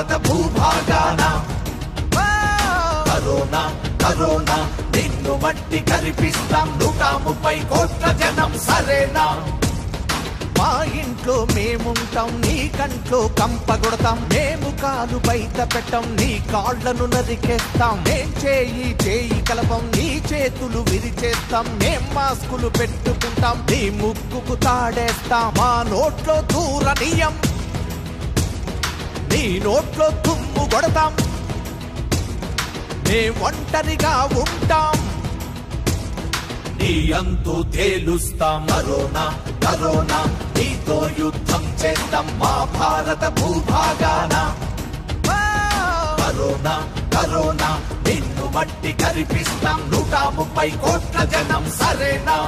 భారత భూభాగాన corona corona నిన్ను మట్టి కరిపిస్తాం నూట ముప్పై కోట్ల జనం సరేనా మా ఇంట్లో మేముంటాం నీ కంట్లో కంపగొడతాం మేము కాలు బయట పెట్టం నీ కాళ్లను నరికేస్తాం మేం చేయి చేయి కలపం నీ చేతులు విరిచేస్తాం మేం మాస్కులు పెట్టుకుంటాం నీ ముక్కుకు తాడేస్తాం మా నోట్లో దూరనీయం నీ నోట్లో తుమ్ము కొడతాం మేం ఒంటరిగా ఉంటాం నీ అంతు తేలుస్తాం కరోనా కరోనా నీతో యుద్ధం చేద్దాం మా భారత భూభాగాన కరోనా కరోనా నిన్ను మట్టి కరిపిస్తాం నూట ముప్పై కోట్ల జనం సరేనా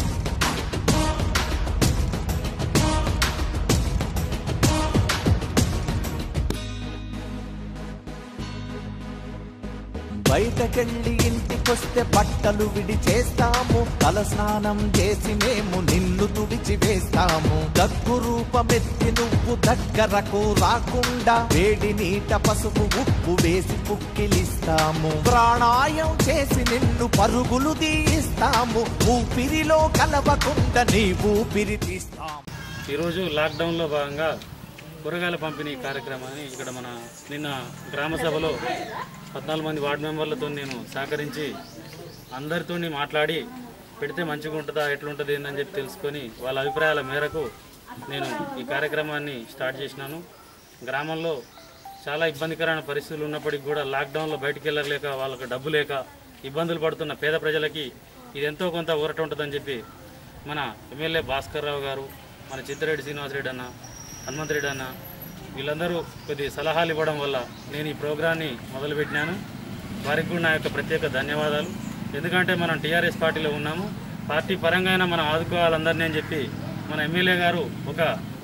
బయటకెళ్ళి ఇంటికొస్తే బట్టలు విడి చేస్తాము తల స్నానం చేసి మేము నిన్ను తుడిచి వేస్తాము దగ్గు రూపమెత్తి నువ్వు దగ్గరకు రాకుండా వేడి నీట పసుపు ఉప్పు వేసి పుక్కిలిస్తాము ప్రాణాయం చేసి నిన్ను పరుగులు తీయిస్తాము ఊపిరిలో కలవకుండా నీ ఊపిరి తీస్తాము ఈరోజు లాక్డౌన్లో భాగంగా కూరగాయల పంపిణీ కార్యక్రమాన్ని ఇక్కడ మన నిన్న గ్రామ సభలో పద్నాలుగు మంది వార్డు మెంబర్లతో నేను సహకరించి అందరితో మాట్లాడి పెడితే మంచిగా ఉంటుందా ఎట్లుంటుంది ఏందని చెప్పి తెలుసుకొని వాళ్ళ అభిప్రాయాల మేరకు నేను ఈ కార్యక్రమాన్ని స్టార్ట్ చేసినాను గ్రామంలో చాలా ఇబ్బందికరమైన పరిస్థితులు ఉన్నప్పటికీ కూడా లాక్డౌన్లో బయటికి వెళ్ళలేక వాళ్ళకి డబ్బు లేక ఇబ్బందులు పడుతున్న పేద ప్రజలకి ఇది ఎంతో కొంత ఊరట ఉంటుందని చెప్పి మన ఎమ్మెల్యే భాస్కర్ రావు గారు మన చిత్తిరెడ్డి శ్రీనివాసరెడ్డి అన్న హనుమంతరెడ్డి అన్న వీళ్ళందరూ కొద్ది సలహాలు ఇవ్వడం వల్ల నేను ఈ ప్రోగ్రాన్ని మొదలుపెట్టినాను వారికి కూడా నా యొక్క ప్రత్యేక ధన్యవాదాలు ఎందుకంటే మనం టీఆర్ఎస్ పార్టీలో ఉన్నాము పార్టీ పరంగా అయినా మనం ఆదుకోవాలందరినీ అని చెప్పి మన ఎమ్మెల్యే గారు ఒక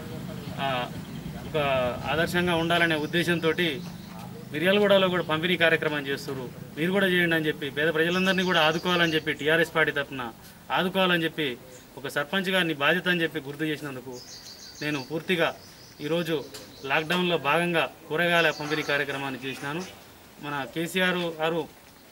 ఆ, ఒక ఆదర్శంగా ఉండాలనే ఉద్దేశంతో మిర్యాలగూడలో కూడా పంపిణీ కార్యక్రమం చేస్తున్నారు మీరు కూడా చేయండి అని చెప్పి పేద ప్రజలందరినీ కూడా ఆదుకోవాలని చెప్పి టీఆర్ఎస్ పార్టీ తరఫున ఆదుకోవాలని చెప్పి ఒక సర్పంచ్ గారిని బాధ్యత అని చెప్పి గుర్తు చేసినందుకు నేను పూర్తిగా ఈరోజు లాక్డౌన్లో భాగంగా కూరగాయల పంపిణీ కార్యక్రమాన్ని చేసినాను మన కేసీఆర్ గారు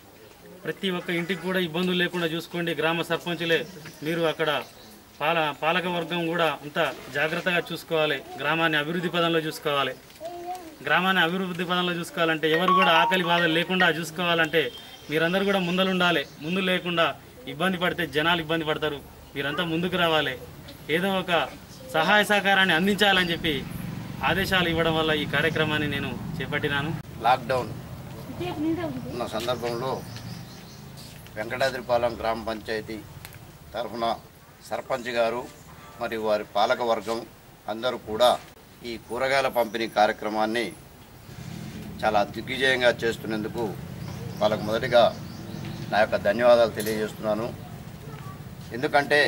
ప్రతి ఒక్క ఇంటికి కూడా ఇబ్బందులు లేకుండా చూసుకోండి గ్రామ సర్పంచులే మీరు అక్కడ పాల పాలక వర్గం కూడా అంత జాగ్రత్తగా చూసుకోవాలి గ్రామాన్ని అభివృద్ధి పదంలో చూసుకోవాలి గ్రామాన్ని అభివృద్ధి పదంలో చూసుకోవాలంటే ఎవరు కూడా ఆకలి బాధలు లేకుండా చూసుకోవాలంటే మీరందరూ కూడా ముందలు ఉండాలి ముందు లేకుండా ఇబ్బంది పడితే జనాలు ఇబ్బంది పడతారు మీరంతా ముందుకు రావాలి ఏదో ఒక సహాయ సహకారాన్ని అందించాలని చెప్పి ఆదేశాలు ఇవ్వడం వల్ల ఈ కార్యక్రమాన్ని నేను చేపట్టినాను లాక్డౌన్ ఉన్న సందర్భంలో వెంకటాద్రిపాలెం గ్రామ పంచాయతీ తరఫున సర్పంచ్ గారు మరియు వారి పాలక వర్గం అందరూ కూడా ఈ కూరగాయల పంపిణీ కార్యక్రమాన్ని చాలా దిగ్విజయంగా చేస్తున్నందుకు వాళ్ళకు మొదటిగా నా యొక్క ధన్యవాదాలు తెలియజేస్తున్నాను ఎందుకంటే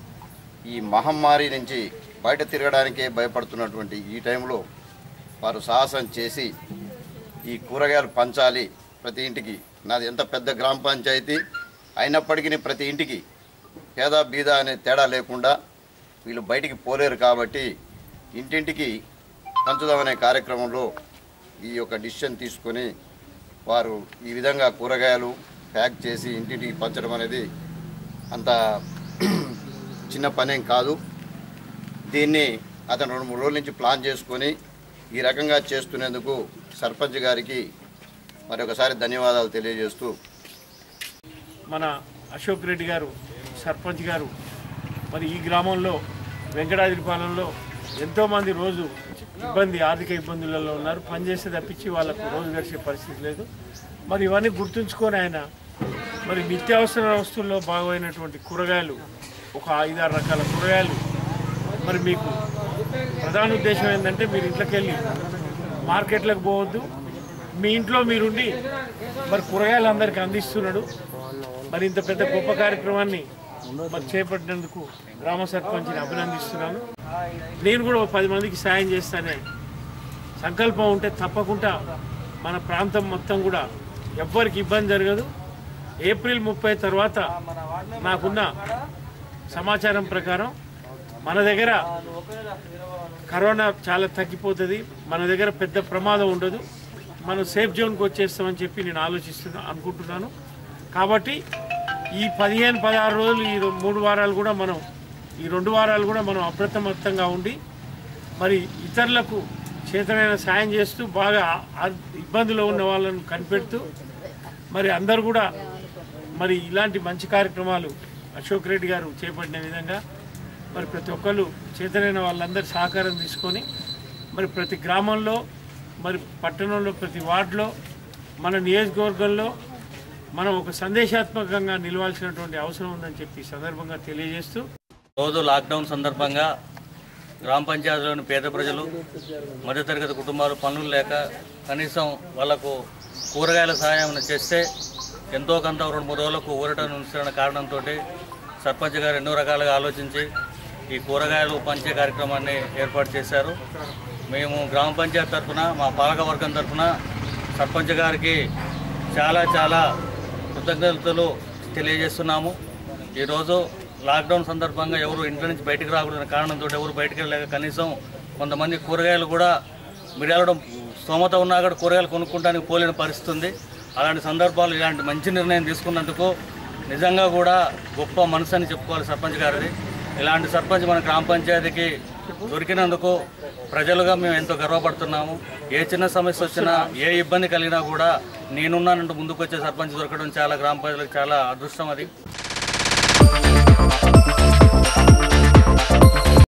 ఈ మహమ్మారి నుంచి బయట తిరగడానికే భయపడుతున్నటువంటి ఈ టైంలో వారు సాహసం చేసి ఈ కూరగాయలు పంచాలి ప్రతి ఇంటికి నాది ఎంత పెద్ద గ్రామ పంచాయతీ అయినప్పటికీ ప్రతి ఇంటికి పేద బీద అనే తేడా లేకుండా వీళ్ళు బయటికి పోలేరు కాబట్టి ఇంటింటికి పంచుదామనే కార్యక్రమంలో ఈ యొక్క డిసిషన్ తీసుకొని వారు ఈ విధంగా కూరగాయలు ప్యాక్ చేసి ఇంటింటికి పంచడం అనేది అంత చిన్న పనేం కాదు దీన్ని అతను రెండు మూడు రోజుల నుంచి ప్లాన్ చేసుకొని ఈ రకంగా చేస్తున్నందుకు సర్పంచ్ గారికి మరి ఒకసారి ధన్యవాదాలు తెలియజేస్తూ మన అశోక్ రెడ్డి గారు సర్పంచ్ గారు మరి ఈ గ్రామంలో వెంకటాద్రిపాలెంలో ఎంతోమంది రోజు ఇబ్బంది ఆర్థిక ఇబ్బందులలో ఉన్నారు పనిచేస్తే తప్పించి వాళ్ళకు రోజు గడిచే పరిస్థితి లేదు మరి ఇవన్నీ గుర్తుంచుకొని ఆయన మరి నిత్యావసర వస్తువుల్లో భాగమైనటువంటి కూరగాయలు ఒక ఐదారు రకాల కూరగాయలు మరి మీకు ప్రధాన ఉద్దేశం ఏంటంటే మీరు ఇంట్లోకి వెళ్ళి మార్కెట్లకు పోవద్దు మీ ఇంట్లో మీరుండి మరి కూరగాయలు అందరికీ అందిస్తున్నాడు మరి ఇంత పెద్ద గొప్ప కార్యక్రమాన్ని మరి చేపట్టినందుకు గ్రామ సర్పంచ్ని అభినందిస్తున్నాను నేను కూడా ఒక పది మందికి సాయం చేస్తానే సంకల్పం ఉంటే తప్పకుండా మన ప్రాంతం మొత్తం కూడా ఎవ్వరికి ఇబ్బంది జరగదు ఏప్రిల్ ముప్పై తర్వాత నాకున్న సమాచారం ప్రకారం మన దగ్గర కరోనా చాలా తగ్గిపోతుంది మన దగ్గర పెద్ద ప్రమాదం ఉండదు మనం సేఫ్ జోన్కి వచ్చేస్తామని చెప్పి నేను ఆలోచిస్తున్నా అనుకుంటున్నాను కాబట్టి ఈ పదిహేను పదహారు రోజులు ఈ రో- మూడు వారాలు కూడా మనం ఈ రెండు వారాలు కూడా మనం అప్రమత్తంగా ఉండి మరి ఇతరులకు చేతనైన సాయం చేస్తూ బాగా ఆ- ఇబ్బందిలో ఉన్న వాళ్ళను కనిపెడుతూ మరి అందరు కూడా మరి ఇలాంటి మంచి కార్యక్రమాలు అశోక్ రెడ్డి గారు చేపట్టిన విధంగా మరి ప్రతి ఒక్కళ్ళు చేతనైన వాళ్ళందరి సహకారం తీసుకొని మరి ప్రతి గ్రామంలో మరి పట్టణంలో ప్రతి వార్డులో మన నియోజకవర్గంలో మనం ఒక సందేశాత్మకంగా నిలవాల్సినటువంటి అవసరం ఉందని చెప్పి ఈ సందర్భంగా తెలియజేస్తూ రోజు లాక్డౌన్ సందర్భంగా గ్రామ పంచాయతీలోని పేద ప్రజలు మధ్యతరగతి కుటుంబాలు పనులు లేక కనీసం వాళ్లకు కూరగాయల సహాయం చేస్తే ఎంతో కొంత రెండు మూడు రోజులకు ఊరట ఉంచిన కారణంతో సర్పంచ్ గారు ఎన్నో రకాలుగా ఆలోచించి ఈ కూరగాయలు పంచే కార్యక్రమాన్ని ఏర్పాటు చేశారు మేము గ్రామ పంచాయతీ తరఫున మా పాలక వర్గం తరఫున సర్పంచ్ గారికి చాలా చాలా కృతజ్ఞతలు తెలియజేస్తున్నాము ఈరోజు లాక్డౌన్ సందర్భంగా ఎవరు ఇంట్లో నుంచి బయటకు రాకూడదన్న కారణంతో ఎవరు బయటకు వెళ్ళలేక కనీసం కొంతమంది కూరగాయలు కూడా మిర్యాలడం స్తోమత ఉన్నా కూడా కూరగాయలు కొనుక్కోవడానికి పోలేని పరిస్థితి ఉంది అలాంటి సందర్భాలు ఇలాంటి మంచి నిర్ణయం తీసుకున్నందుకు నిజంగా కూడా గొప్ప మనసు అని చెప్పుకోవాలి సర్పంచ్ గారిది ఇలాంటి సర్పంచ్ మన గ్రామ పంచాయతీకి దొరికినందుకు ప్రజలుగా మేము ఎంతో గర్వపడుతున్నాము ఏ చిన్న సమస్య వచ్చినా ఏ ఇబ్బంది కలిగినా కూడా నేనున్నానంటూ ముందుకు వచ్చే సర్పంచ్ దొరకడం చాలా గ్రామ ప్రజలకు చాలా అదృష్టం అది